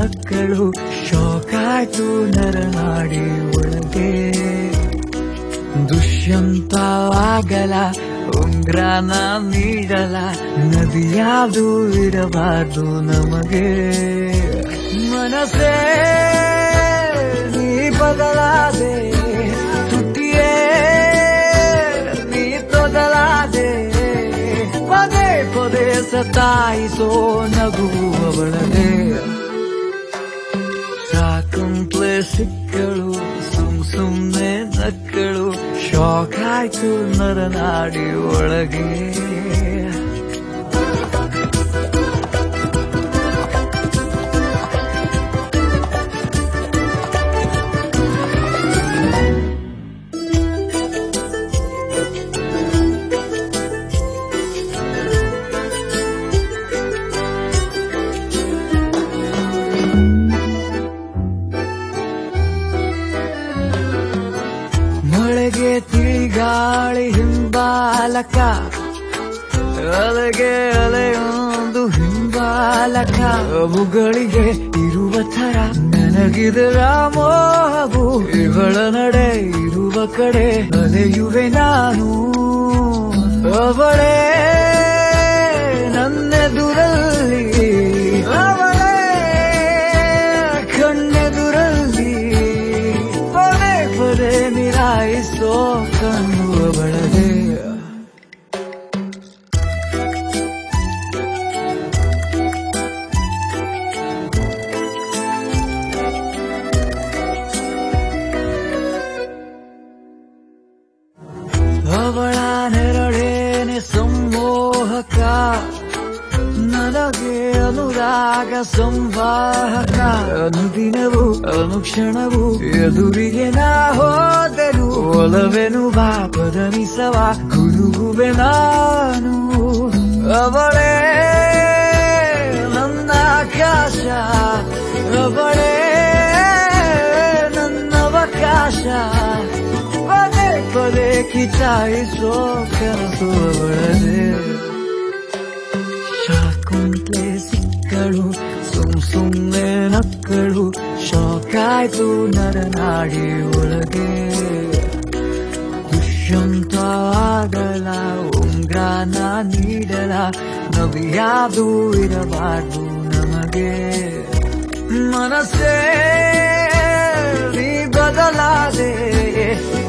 ನಕ್ಕಳು ಶೋಕಾಯ್ತು ನರನಾಡಿ ಒಳಗೆ ದುಷ್ಯಂತವಾಗಲ ಉಂಗ್ರಾನ ನೀಡಲ ನದಿಯಾದು ಇರಬಾರ್ದು ನಮಗೆ ಮನಸ್ಸೇ ನೀ ಬದಲಾದೆ ತುಟಿಯೇ ನೀ ತೊದಲಾದೆ ಪದೇ ಪದೇ ಸತಾಯಿಸೋ ನಗುವವಳದೆ ಸಾಕುಂತ್ಲೆ ಸಿಕ್ಕಳು ಸುಮ್ ಸುಮ್ನೆ ನಕ್ಕಳು ಶಾಕ್ ಆಯ್ತು ನರನಾಡಿ ಒಳಗೆ ಮಳೆಗೆ ತಿಳಿಗಾಳಿ ಹಿಂಬಾಲಕ ಅಲೆಗೆ ಅಲೆಯೊಂದು ಹಿಂಬಾಲಕ ಅವುಗಳಿಗೆ ಇರುವ ಥರ ನನಗಿದರ ಮೋಹವು ಇವಳ ನಡೆ ಇರುವ ಕಡೆ ಅಲೆಯುವೆ ನಾನು ಅವಳೇ ನನ್ನೆದುರಲ್ಲಿ ಅವಳೇ ಕಣ್ಣೆದುರಲ್ಲಿ ಪದೇ ಪದೇ ನಿರಾಯಿಸೋ ಕಣ್ಣು ಅವಳದೇ ಅವಳ ನೆರಳೇನೆ ಸಂಮೋಹಕ ನನಗೆ ಅನುರಾಗ ಸಂವಾಹಕ ಅನುದಿನವು ಅನುಕ್ಷಣವು ಎದುರಿಗೆ ನಾ ಹೋದರು ಒಲವೆನು ಬಾ ಪದನಿಸವ ಗುರುಗುವೆ ನಾನು ಅವಳೇ ನನ್ನ ಆಕಾಶ ಅವಳೇ ನನ್ನವಕಾಶ ಪದೇ ಪದೇ ಕಿಚಾಯಿಸೋ ಕನಸು ಅವಳದೇ ಶಾಕುಂತ್ಲೆ ಸಿಕ್ಕಳು ಸುಮ್ ಸುಮ್ನೆ ನಕ್ಕಳು ಶಾಕಾಯ್ತು ನರನಾಡಿ ಒಳಗೆ ದುಷ್ಯಂತವಾಗಲ ಉಂಗ್ರಾನ ನೀಡಲ ನವಿಯಾದು ಇರಬಾರ್ದು ನಮಗೆ ಮನಸ್ಸೇ ನೀ ಬದಲಾದೆ